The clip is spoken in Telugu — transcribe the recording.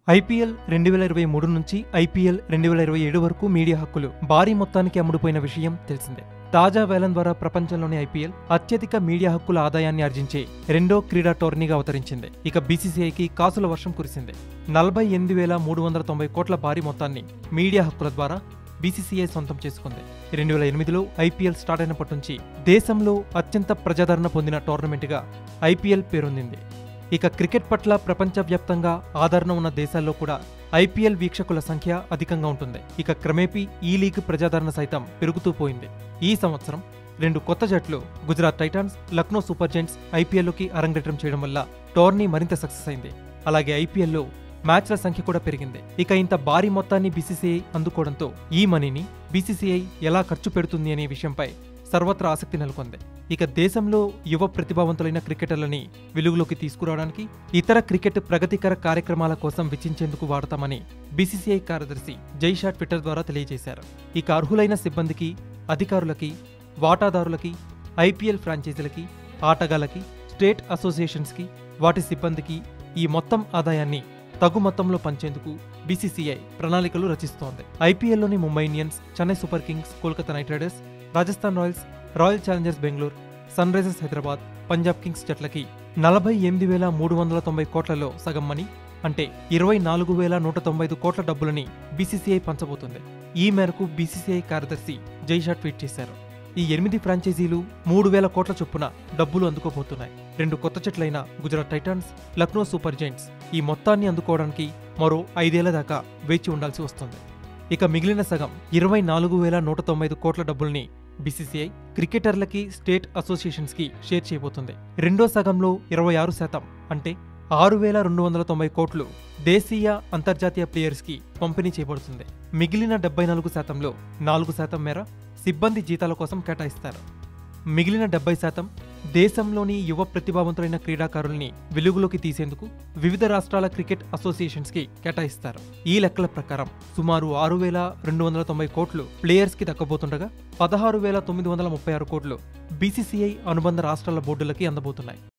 ఐపీఎల్ రెండు వేల ఇరవై మూడు నుంచి ఐపీఎల్ రెండు వేల ఇరవై ఏడు వరకు మీడియా హక్కులు భారీ మొత్తానికి అమ్ముడుపోయిన విషయం తెలిసిందే తాజా వేలం ద్వారా ప్రపంచంలోని ఐపీఎల్ అత్యధిక మీడియా హక్కుల ఆదాయాన్ని ఆర్జించే రెండో క్రీడా టోర్నీగా అవతరించింది ఇక బీసీసీఐకి కాసుల వర్షం కురిసింది నలభై ఎనిమిది వేల మూడు వందల తొంభై కోట్ల భారీ మొత్తాన్ని మీడియా హక్కుల ద్వారా బీసీసీఐ సొంతం చేసుకుంది రెండు వేల ఎనిమిదిలో ఐపీఎల్ స్టార్ట్ అయినప్పటి నుంచి దేశంలో అత్యంత ప్రజాదరణ పొందిన టోర్నమెంట్గా ఐపీఎల్ పేరొందింది ఇక క్రికెట్ పట్ల ప్రపంచవ్యాప్తంగా ఆదరణ ఉన్న దేశాల్లో కూడా ఐపీఎల్ వీక్షకుల సంఖ్య అధికంగా ఉంటుంది ఇక క్రమేపీ ఈ లీగ్ ప్రజాదరణ సైతం పెరుగుతూ పోయింది ఈ సంవత్సరం రెండు కొత్త జట్లు Gujarat Titans Lucknow Super Giants ఐపీఎల్లోకి అరంగేట్రం చేయడం వల్ల టోర్నీ మరింత సక్సెస్ అయింది అలాగే ఐపీఎల్లో మ్యాచ్ల సంఖ్య కూడా పెరిగింది ఇక ఇంత భారీ మొత్తాన్ని బీసీసీఐ అందుకోవడంతో ఈ మనీని బీసీసీఐ ఎలా ఖర్చు పెడుతుంది అనే విషయంపై సర్వత్రా ఆసక్తి నెలకొంది ఇక దేశంలో యువ ప్రతిభావంతులైన క్రికెటర్లని వెలుగులోకి తీసుకురావడానికి ఇతర క్రికెట్ ప్రగతికర కార్యక్రమాల కోసం వెచ్చించేందుకు వాడతామని బీసీసీఐ కార్యదర్శి జైషా ట్విట్టర్ ద్వారా తెలియజేశారు ఇక అర్హులైన సిబ్బందికి అధికారులకి వాటాదారులకి ఐపీఎల్ ఫ్రాంచైజీలకి ఆటగాళ్ళకి స్టేట్ అసోసియేషన్స్కి వాటి సిబ్బందికి ఈ మొత్తం ఆదాయాన్ని తగు మొత్తంలో పంచేందుకు బీసీసీఐ ప్రణాళికలు రచిస్తోంది ఐపీఎల్లోని Mumbai Indians Chennai Super Kings Kolkata Knight Riders Rajasthan Royals Royal Challengers Bengaluru Sunrisers Hyderabad Punjab Kings జట్లకి నలభై ఎనిమిది వేల మూడు వందల తొంభై కోట్లలో సగం మనీ అంటే ఇరవై నాలుగు వేల నూట తొంభై ఐదు కోట్ల డబ్బులని బీసీసీఐ పంచబోతుంది ఈ మేరకు బీసీసీఐ కార్యదర్శి జైషా ట్వీట్ చేశారు ఈ ఎనిమిది ఫ్రాంచైజీలు మూడు వేల కోట్ల చొప్పున డబ్బులు అందుకోబోతున్నాయి రెండు కొత్త జట్లైన Gujarat Titans Lucknow Super Giants ఈ మొత్తాన్ని అందుకోవడానికి మరో ఐదేళ్ల దాకా వేచి ఉండాల్సి వస్తుంది ఇక మిగిలిన సగం ఇరవై నాలుగు వేల నూట తొంభై ఐదు కోట్ల డబ్బుల్ని బీసీసీఐ క్రికెటర్లకి స్టేట్ అసోసియేషన్స్కి షేర్ చేయబోతుంది రెండో సగంలో ఇరవై ఆరు శాతం అంటే ఆరు వేల రెండు వందల తొంభై కోట్లు దేశీయ అంతర్జాతీయ ప్లేయర్స్కి పంపిణీ చేయబడుతుంది మిగిలిన డెబ్బై నాలుగు శాతంలో నాలుగు శాతం మేర సిబ్బంది జీతాల కోసం కేటాయిస్తారు మిగిలిన డెబ్బై శాతం దేశంలోని యువ ప్రతిభావంతులైన క్రీడాకారుల్ని వెలుగులోకి తీసేందుకు వివిధ రాష్ట్రాల క్రికెట్ అసోసియేషన్స్కి కేటాయిస్తారు ఈ లెక్కల ప్రకారం సుమారు ఆరు వేల రెండు వందల తొంభై కోట్లు ప్లేయర్స్కి దక్కబోతుండగా పదహారు వేల తొమ్మిది వందల ముప్పై ఆరు కోట్లు బీసీసీఐ అనుబంధ రాష్ట్రాల బోర్డులకి అందబోతున్నాయి